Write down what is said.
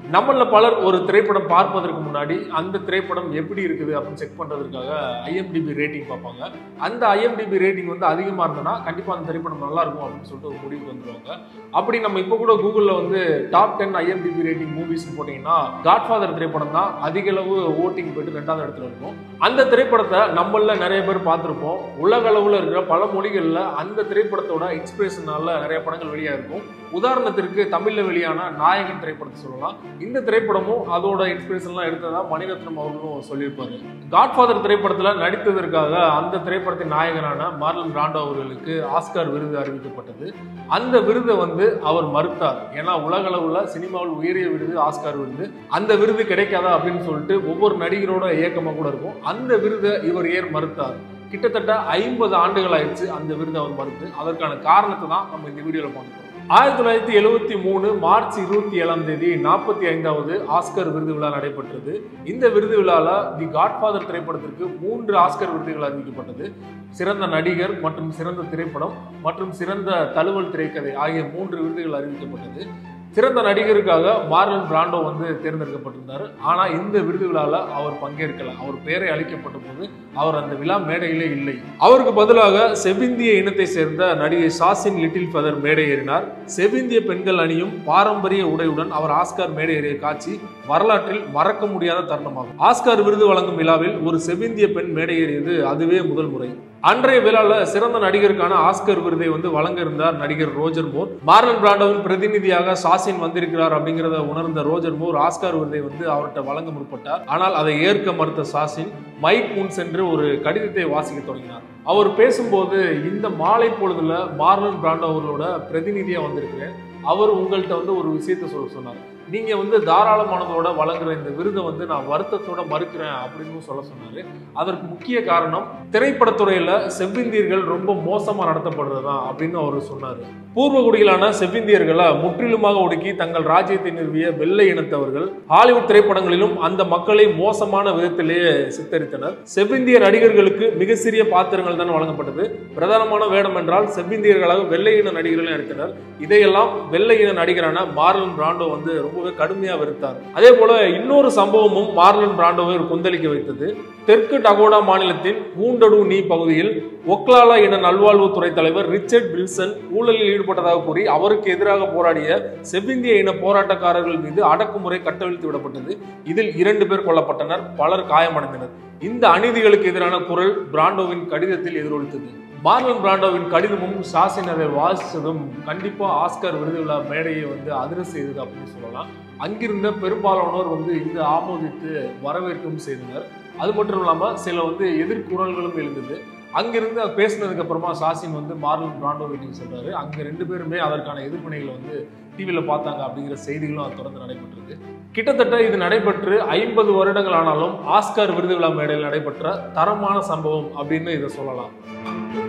நம்மள பலர் ஒரு திரைப்படம் பார்ப்பதற்கு முன்னாடி அந்த திரைப்படம் எப்படி இருக்குது அப்படின்னு செக் பண்றதுக்காக ஐஎம்டிபி ரேட்டிங் பார்ப்பாங்க அந்த ஐஎம்டிபி ரேட்டிங் வந்து அதிகமா இருந்ததுன்னா கண்டிப்பா அந்த திரைப்படம் நல்லா இருக்கும் அப்படின்னு சொல்லிட்டு ஒரு முடிவுக்கு வந்துருவாங்க அப்படி நம்ம இப்போ கூட கூகுள்ல வந்து top ten IMDb rating movies போட்டீங்கன்னா காட்ஃபாதர் திரைப்படம் தான் அதிக அளவு ஓட்டிங் போயிட்டு ரெண்டாவது இடத்துல இருக்கும் அந்த திரைப்படத்தை நம்மள நிறைய பேர் பார்த்துருப்போம் உலக அளவுல இருக்கிற பல மொழிகள்ல அந்த திரைப்படத்தோட இன்ஸ்பிரேஷனால நிறைய படங்கள் வெளியாக இருக்கும் உதாரணத்திற்கு தமிழ்ல வெளியான நாயகன் திரைப்படத்தை சொல்லலாம் இந்த திரைப்படமும் அதோட இன்ஸ்பிரேஷன்லாம் எடுத்ததா மணிரத்னம் அவர்களும் சொல்லியிருப்பாரு காட்ஃபாதர் திரைப்படத்துல நடித்ததற்காக அந்த திரைப்படத்தின் நாயகனான மார்லன் பிராண்டோ அவர்களுக்கு ஆஸ்கார் விருது அறிவிக்கப்பட்டது அந்த விருதை வந்து அவர் மறுத்தார் ஏன்னா உலக அளவுல சினிமாவில் உயரிய விருது ஆஸ்கார் விருது அந்த விருது கிடைக்காதா அப்படின்னு சொல்லிட்டு ஒவ்வொரு நடிகரோட இயக்கமா கூட இருக்கும் அந்த விருதை இவர் ஏன் மறுத்தார் கிட்டத்தட்ட ஐம்பது ஆண்டுகள் ஆயிடுச்சு அந்த விருதை அவர் மறுத்து அதற்கான காரணத்தை தான் நம்ம இந்த வீடியோல பார்க்க போறோம் ஆயிரத்தி தொள்ளாயிரத்தி எழுவத்தி மூணு மார்ச் இருபத்தி ஏழாம் தேதி நாற்பத்தி ஐந்தாவது ஆஸ்கர் விருது விழா நடைபெற்றது இந்த விருது விழால தி காட்ஃபாதர் திரைப்படத்திற்கு மூன்று ஆஸ்கர் விருதுகள் அறிவிக்கப்பட்டது சிறந்த நடிகர் மற்றும் சிறந்த திரைப்படம் மற்றும் சிறந்த தழுவல் திரைக்கதை ஆகிய மூன்று விருதுகள் அறிவிக்கப்பட்டது சிறந்த நடிகருக்காக மார்லன் பிராண்டோ வந்து தேர்ந்தெடுக்கப்பட்டிருந்தார் ஆனா இந்த விருது விழால அவர் பங்கேற்கல அவர் பெயரை அளிக்கப்பட்ட போது அவர் அந்த விழா மேடையிலே இல்லை அவருக்கு பதிலாக செவிந்திய இனத்தை சேர்ந்த நடிகை சாசின் லிட்டில் ஃபெதர் மேடை ஏறினார் செவிந்திய பெண்கள் அணியும் பாரம்பரிய உடையுடன் அவர் ஆஸ்கார் மேடை ஏறிய காட்சி வரலாற்றில் மறக்க முடியாத தருணமாகும் ஆஸ்கார் விருது வழங்கும் விழாவில் ஒரு செவிந்திய பெண் மேடை ஏறியது அதுவே முதல் முறை அன்றைய விழால சிறந்த நடிகருக்கான ஆஸ்கர் விருதை வந்து வழங்க இருந்தார் நடிகர் ரோஜர் மோர் மார்லன் பிராண்டோவின் பிரதிநிதியாக சாசின் வந்திருக்கிறார் அப்படிங்கிறத உணர்ந்த ரோஜர் மோர் ஆஸ்கார் விருதை வந்து அவர்கிட்ட வழங்க முற்பட்டார் ஆனால் அதை ஏற்க மறுத்த சாசின் மைக் முன் சென்று ஒரு கடிதத்தை வாசிக்க தொடங்கினார் அவர் பேசும்போது இந்த மாலை பொழுதுல மார்லன் பிராண்டோ அவர்களோட பிரதிநிதியா வந்திருக்கிறேன் அவர் உங்கள்கிட்ட வந்து ஒரு விஷயத்த சொல்ல சொன்னார் நீங்க வந்து தாராளமானதோட வழங்குற இந்த விருதை வந்து நான் வருத்தத்தோட மறுக்கிறேன் அப்படின்னு சொல்ல சொன்னாரு அதற்கு முக்கிய காரணம் திரைப்படத்துறையில செவ்விந்தியர்கள் ரொம்ப மோசமா நடத்தப்படுறதுதான் அப்படின்னு அவர் சொன்னாரு பூர்வகுடிகளான செவ்விந்தியர்களை முற்றிலுமாக ஒடுக்கி தங்கள் ராஜ்யத்தை நிறுவிய வெள்ளை இனத்தவர்கள் ஹாலிவுட் திரைப்படங்களிலும் அந்த மக்களை மோசமான விதத்திலேயே சித்தரித்தனர் செவ்விந்திய நடிகர்களுக்கு மிக சிறிய பாத்திரங்கள் தான் வழங்கப்பட்டது பிரதானமான வேடம் என்றால் செவ்விந்தியர்களாக வெள்ளை இன நடிகர்களை நடித்தனர் இதையெல்லாம் வெள்ளை இன நடிகரான மார்லன் பிராண்டோ வந்து ரொம்பவே கடுமையா வெறுத்தார் அதே போல இன்னொரு சம்பவமும் மார்லன் பிராண்டோவை கொந்தளிக்க வைத்தது தெற்கு டகோடா மாநிலத்தின் ஊண்டடு நீ பகுதியில் ஒக்லாலா என நல்வாழ்வுத்துறை தலைவர் ரிச்சர்ட் வில்சன் ஊழலில் ஈடுபட்டதாக கூறி அவருக்கு எதிராக போராடிய செவ்விந்திய இன போராட்டக்காரர்கள் மீது அடக்குமுறை கட்டவிழ்த்து விடப்பட்டது இதில் இரண்டு பேர் கொல்லப்பட்டனர் பலர் காயமடைந்தனர் இந்த அநீதிகளுக்கு எதிரான குரல் பிராண்டோவின் கடிதத்தில் எதிரொலித்தது மார்லன் பிராண்டோவின் கடிதமும் சாசின் அதை வாசித்ததும் கண்டிப்பா ஆஸ்கர் விருது விழா மேடையை வந்து அதிர செய்தது அப்படின்னு சொல்லலாம் அங்கிருந்த பெரும்பாலானோர் வந்து இந்த ஆமோதித்து வரவேற்கவும் செய்தனர் அது மட்டும் இல்லாம சில வந்து எதிர்குரல்களும் எழுந்தது அங்கிருந்து பேசினதுக்கு அப்புறமா சாசின் வந்து மார்லன் பிராண்டோ வீட்டுக்கு சொல்றாரு அங்க ரெண்டு பேருமே அதற்கான எதிர்வினைகளை வந்து டிவியில பார்த்தாங்க அப்படிங்கிற செய்திகளும் அது தொடர்ந்து நடைபெற்றது கிட்டத்தட்ட இது நடைபெற்று ஐம்பது வருடங்கள் ஆனாலும் ஆஸ்கார் விருது விழா மேடையில் நடைபெற்ற தரமான சம்பவம் அப்படின்னு இதை சொல்லலாம்